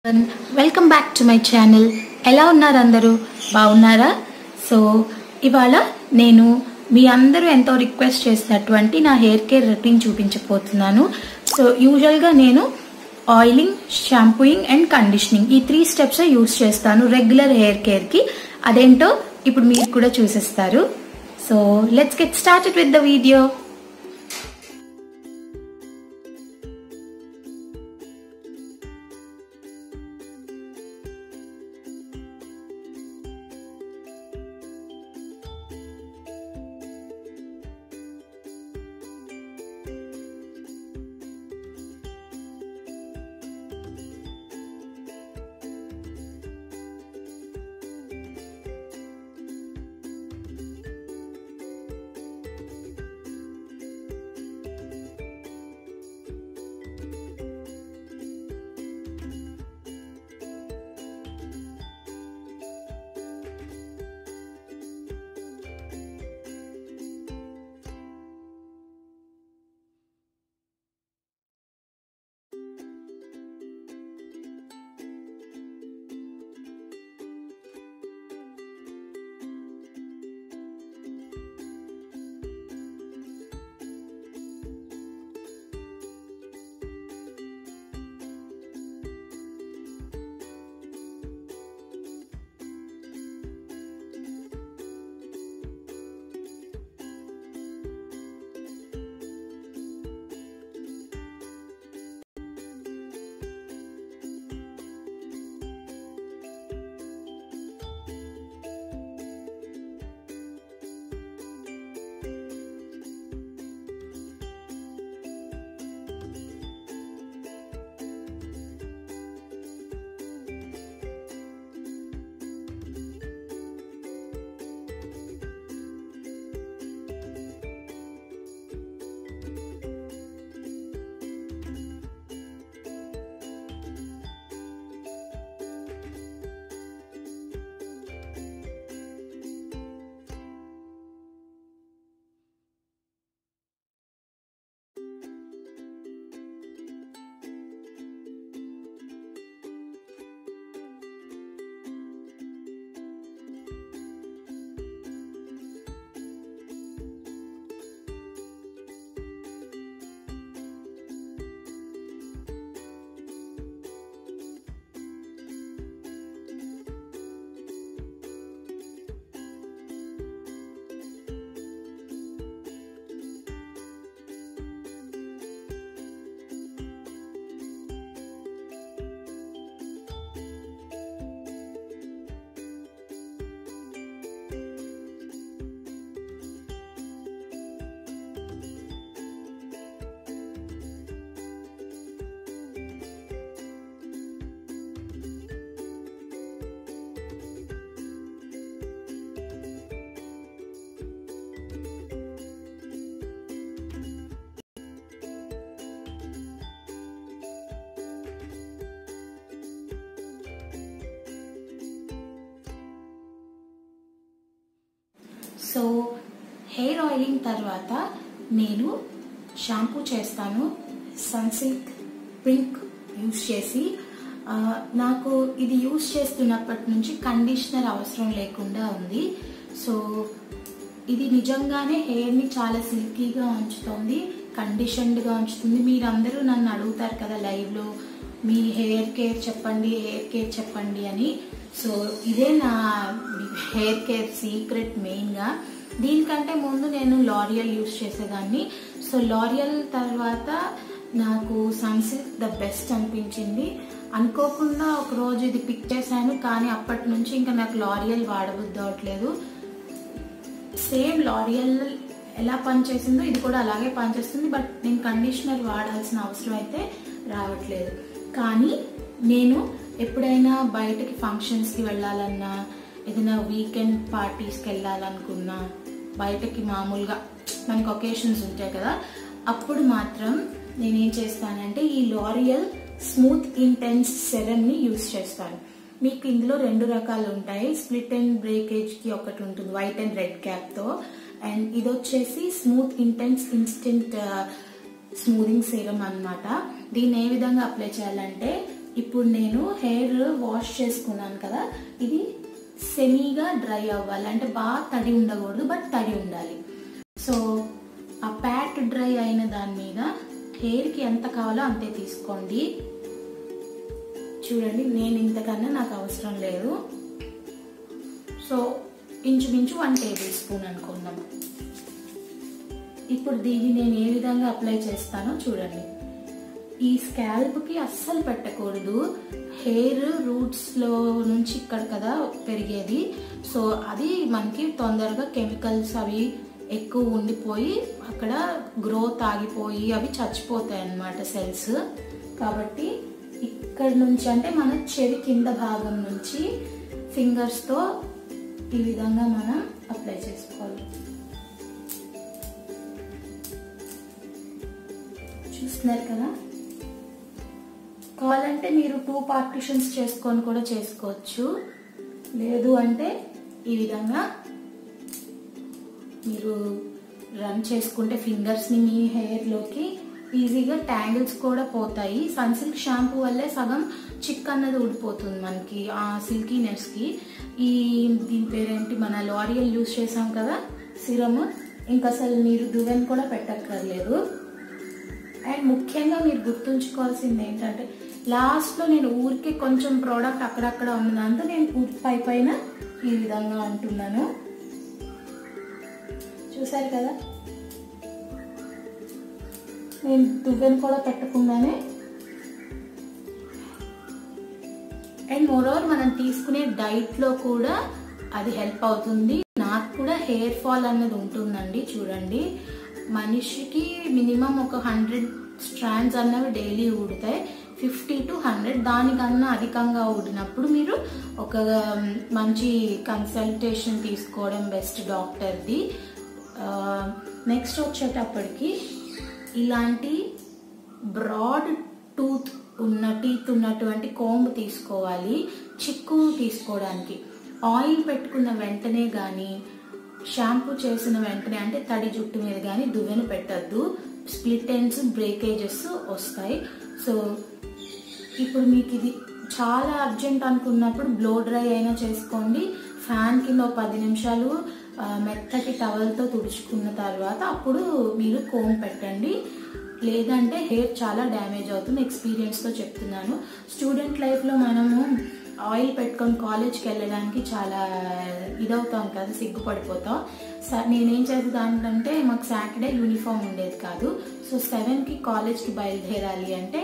welcome back to my channel ఎలా ఉన్నారు అందరూ బాగున్నారా సో ఇవాళ నేను మీ అందరూ ఎంతో రిక్వెస్ట్ చేసినటువంటి నా హెయిర్ కేర్ రొటీన్ చూపించబోతున్నాను సో యూజువల్గా నేను ఆయిలింగ్ షాంపూయింగ్ అండ్ కండిషనింగ్ ఈ త్రీ స్టెప్స్ యూస్ చేస్తాను రెగ్యులర్ హెయిర్ కేర్కి అదేంటో ఇప్పుడు మీరు కూడా చూసేస్తారు so let's get started with the video so hair oiling తర్వాత నేను షాంపూ చేస్తాను సన్సిల్క్ పింక్ యూస్ చేసి ఆ, నాకు ఇది యూస్ చేస్తున్నప్పటి నుంచి కండిషనర్ అవసరం లేకుండా ఉంది సో ఇది నిజంగానే హెయిర్ని చాలా సిల్కీగా ఉంచుతుంది కండిషన్డ్గా ఉంచుతుంది మీరందరూ నన్ను అడుగుతారు కదా లైవ్లో మీ హెయిర్ కేర్ చెప్పండి హెయిర్ కేర్ చెప్పండి అని సో ఇదే నా హెయిర్ కేర్ సీక్రెట్ మెయిన్గా దీనికంటే ముందు నేను లారియల్ యూస్ చేసేదాన్ని సో లారియల్ తర్వాత నాకు సన్సిల్క్ ద బెస్ట్ అనిపించింది అనుకోకుండా ఒక రోజు ఇది పిక్ చేశాను కానీ అప్పటి నుంచి ఇంకా నాకు లారియల్ వాడబుద్ధి అవట్లేదు సేమ్ లారియల్ ఎలా పనిచేసిందో ఇది కూడా అలాగే పనిచేస్తుంది బట్ నేను కండిషనర్ వాడాల్సిన అవసరం అయితే రావట్లేదు కానీ నేను ఎప్పుడైనా బయటకి ఫంక్షన్స్కి వెళ్ళాలన్నా ఏదైనా వీకెండ్ పార్టీస్కి వెళ్ళాలనుకున్నా బయటకి మామూలుగా మనకి ఒకేషన్స్ ఉంటాయి కదా అప్పుడు మాత్రం నేనేం చేస్తానంటే ఈ లారియల్ స్మూత్ ఇంటెన్స్ సెరమ్ని యూస్ చేస్తాను మీకు ఇందులో రెండు రకాలు ఉంటాయి స్ప్లిట్ అండ్ బ్రేకేజ్ కి ఒకటి ఉంటుంది వైట్ అండ్ రెడ్ క్యాప్ తో అండ్ ఇది వచ్చేసి smooth intense instant smoothing serum అన్నమాట దీన్ని ఏ విధంగా అప్లై చేయాలంటే ఇప్పుడు నేను హెయిర్ వాష్ చేసుకున్నాను కదా ఇది సెమీగా డ్రై అవ్వాలి అంటే బాగా తడి ఉండకూడదు బట్ తడి ఉండాలి సో ఆ ప్యాట్ డ్రై అయిన దాని మీద హెయిర్కి ఎంత కావాలో అంతే తీసుకోండి చూడండి నేను ఇంతకన్నా నాకు అవసరం లేదు సో ఇంచుమించు వన్ టేబుల్ స్పూన్ అనుకుందాం ఇప్పుడు దీన్ని నేను ఏ విధంగా అప్లై చేస్తానో చూడండి ఈ స్కాల్ప్కి అస్సలు పెట్టకూడదు హెయిర్ రూట్స్లో నుంచి ఇక్కడ కదా పెరిగేది సో అది మనకి తొందరగా కెమికల్స్ అవి ఎక్కువ ఉండిపోయి అక్కడ గ్రోత్ ఆగిపోయి అవి చచ్చిపోతాయి అన్నమాట సెల్స్ కాబట్టి ఇక్కడ నుంచి అంటే మన చెవి కింద భాగం నుంచి ఫింగర్స్తో ఈ విధంగా మనం అప్లై చేసుకోవాలి చూస్తున్నారు కదా కావాలంటే మీరు టూ పార్టిషన్స్ చేసుకొని కూడా చేసుకోవచ్చు లేదు అంటే ఈ విధంగా మీరు రన్ చేసుకుంటే ఫింగర్స్ని మీ హెయిర్లోకి ఈజీగా ట్యాంగిల్స్ కూడా పోతాయి సన్సిల్క్ షాంపూ వల్లే సగం చిక్ అన్నది ఊడిపోతుంది మనకి ఆ సిల్కీనెస్కి ఈ దీని పేరేంటి మన లారియల్ యూస్ చేసాం కదా సిరమ్ ఇంకా అసలు మీరు దువ్వెన్ కూడా పెట్టక్కర్లేదు అండ్ ముఖ్యంగా మీరు గుర్తుంచుకోవాల్సింది ఏంటంటే లాస్ట్లో నేను ఊరికే కొంచెం ప్రోడక్ట్ అక్కడక్కడ ఉన్నదంతా నేను ఊరి పై పైన ఈ విధంగా అంటున్నాను చూసారు కదా నేను దువ్వెను కూడా పెట్టకుండానే అండ్ మోరోవర్ మనం తీసుకునే డైట్లో కూడా అది హెల్ప్ అవుతుంది నాకు కూడా హెయిర్ ఫాల్ అన్నది ఉంటుందండి చూడండి మనిషికి మినిమం ఒక హండ్రెడ్ స్ట్రాండ్స్ అన్నవి డైలీ ఊడుతాయి ఫిఫ్టీ టు హండ్రెడ్ దానికన్నా అధికంగా ఊడినప్పుడు మీరు ఒక మంచి కన్సల్టేషన్ తీసుకోవడం బెస్ట్ డాక్టర్ది నెక్స్ట్ వచ్చేటప్పటికి ఇలాంటి బ్రాడ్ టూత్ ఉన్న టీత్ ఉన్నటువంటి కోంబ్ తీసుకోవాలి చిక్కు తీసుకోవడానికి ఆయిల్ పెట్టుకున్న వెంటనే కానీ షాంపూ చేసిన వెంటనే అంటే తడి జుట్టు మీద కానీ దువ్వెను పెట్టద్దు స్ప్లిట్ ఎండ్స్ బ్రేకేజెస్ వస్తాయి సో ఇప్పుడు మీకు ఇది చాలా అర్జెంట్ అనుకున్నప్పుడు బ్లో డ్రై అయినా చేసుకోండి ఫ్యాన్ కింద ఒక పది నిమిషాలు మెత్తటి టవల్తో తుడుచుకున్న తర్వాత అప్పుడు మీరు కోమ్ పెట్టండి లేదంటే హెయిర్ చాలా డ్యామేజ్ అవుతుంది ఎక్స్పీరియన్స్తో చెప్తున్నాను స్టూడెంట్ లైఫ్లో మనము ఆయిల్ పెట్టుకొని కాలేజ్కి వెళ్ళడానికి చాలా ఇదవుతాం కదా సిగ్గుపడిపోతాం నేనేం చేసేదానంటే మాకు సాటర్డే యూనిఫామ్ ఉండేది కాదు సో సెవెన్కి కాలేజ్కి బయలుదేరాలి అంటే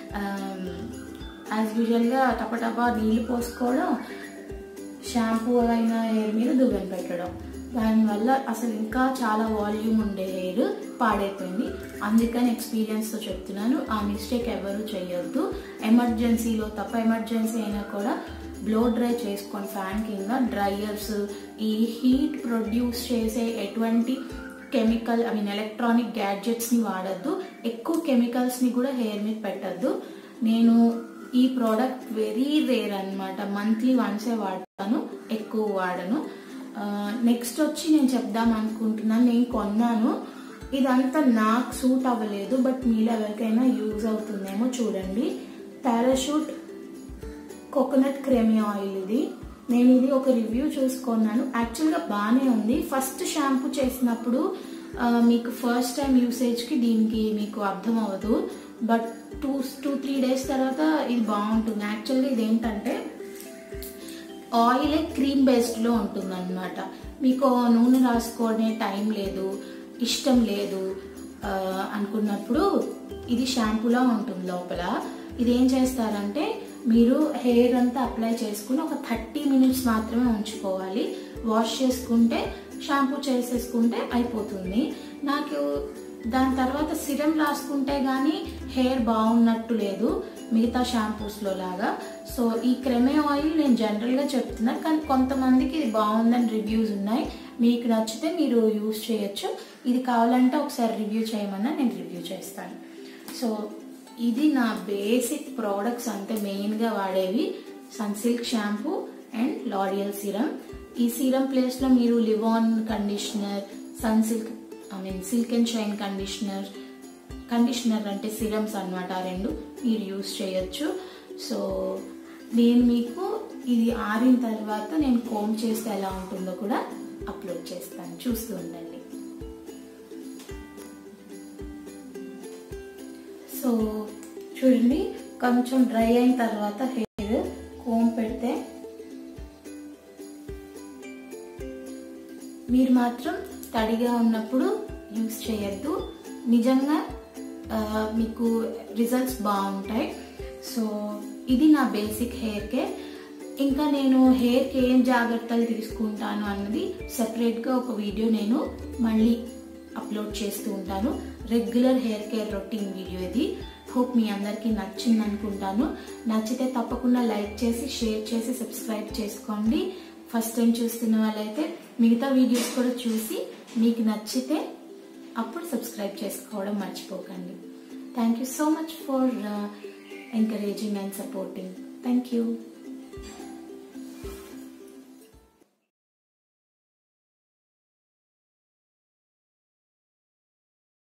యాజ్ యూజువల్గా టపటపా నీళ్ళు పోసుకోవడం షాంపూ అయిన హెయిర్ మీద దువ్వెన పెట్టడం దానివల్ల అసలు ఇంకా చాలా వాల్యూమ్ ఉండే హెయిర్ పాడైపోయింది అందుకని ఎక్స్పీరియన్స్తో చెప్తున్నాను ఆ మిస్టేక్ ఎవరు చేయొద్దు ఎమర్జెన్సీలో తప్ప ఎమర్జెన్సీ అయినా కూడా బ్లో డ్రై చేసుకొని ఫ్యాన్ కింద డ్రైయర్స్ ఈ హీట్ ప్రొడ్యూస్ చేసే ఎటువంటి కెమికల్ ఐ మీన్ ఎలక్ట్రానిక్ గ్యాడ్జెట్స్ని వాడద్దు ఎక్కువ కెమికల్స్ని కూడా హెయిర్ మీద పెట్టద్దు నేను ఈ ప్రోడక్ట్ వెరీ రేర్ అనమాట మంత్లీ వన్సే వాడతాను ఎక్కువ వాడను నెక్స్ట్ వచ్చి నేను చెప్దాం అనుకుంటున్నాను నేను కొన్నాను ఇదంతా నాకు సూట్ అవ్వలేదు బట్ మీలో ఎవరికైనా యూజ్ అవుతుందేమో చూడండి పారాషూట్ కోకోనట్ క్రెమీ ఆయిల్ ఇది నేను ఇది ఒక రివ్యూ చూసుకున్నాను యాక్చువల్గా బాగానే ఉంది ఫస్ట్ షాంపూ చేసినప్పుడు మీకు ఫస్ట్ టైం యూసేజ్కి దీనికి మీకు అర్థం అవ్వదు but two two three days తర్వాత ఇది బాగుంటుంది యాక్చువల్గా ఇది ఏంటంటే ఆయిల్ క్రీమ్ బేస్డ్లో ఉంటుంది అనమాట మీకు నూనె రాసుకోవడే టైం లేదు ఇష్టం లేదు అనుకున్నప్పుడు ఇది షాంపూలా ఉంటుంది లోపల ఇది ఏం చేస్తారంటే మీరు హెయిర్ అంతా అప్లై చేసుకుని ఒక థర్టీ మినిట్స్ మాత్రమే ఉంచుకోవాలి వాష్ చేసుకుంటే షాంపూ చేసేసుకుంటే అయిపోతుంది నాకు దాని తర్వాత సిరం రాసుకుంటే కానీ హెయిర్ బాగున్నట్టు లేదు మిగతా షాంపూస్లో లాగా సో ఈ క్రెమే ఆయిల్ నేను జనరల్గా చెప్తున్నాను కానీ కొంతమందికి ఇది బాగుందని రివ్యూస్ ఉన్నాయి మీకు నచ్చితే మీరు యూస్ చేయొచ్చు ఇది కావాలంటే ఒకసారి రివ్యూ చేయమన్నా నేను రివ్యూ చేస్తాను సో ఇది నా బేసిక్ ప్రోడక్ట్స్ అంటే మెయిన్గా వాడేవి Sunsilk shampoo and L'Oreal serum ఈ సిరం ప్లేస్లో మీరు leave on conditioner Sunsilk I mean silk and shine conditioner conditioner అంటే సిరమ్స్ అనమాట ఆ రెండు మీరు యూస్ చేయొచ్చు సో నేను మీకు ఇది ఆరిన తర్వాత నేను కోమ్ చేస్తే ఎలా ఉంటుందో కూడా అప్లోడ్ చేస్తాను చూస్తూ ఉండండి సో చూడండి కొంచెం డ్రై అయిన తర్వాత హెయిర్ కోమ్ పెడితే మీరు మాత్రం తడిగా ఉన్నప్పుడు యూస్ చేయొద్దు నిజంగా ఆ, మీకు రిజల్ట్స్ బాగుంటాయి సో ఇది నా బేసిక్ హెయిర్ కేర్ ఇంకా నేను హెయిర్కి ఏం జాగ్రత్తలు తీసుకుంటాను అన్నది సెపరేట్గా ఒక వీడియో నేను మళ్ళీ అప్లోడ్ చేస్తూ ఉంటాను regular hair care routine video ఇది హోప్ మీ అందరికీ నచ్చింది అనుకుంటాను నచ్చితే తప్పకుండా లైక్ చేసి షేర్ చేసి సబ్స్క్రైబ్ చేసుకోండి ఫస్ట్ టైం చూస్తున్న వాళ్ళైతే మిగతా వీడియోస్ కూడా చూసి మీకు నచ్చితే అప్పుడు సబ్స్క్రైబ్ చేసుకోవడం మర్చిపోకండి thank you so much for encouraging and supporting thank you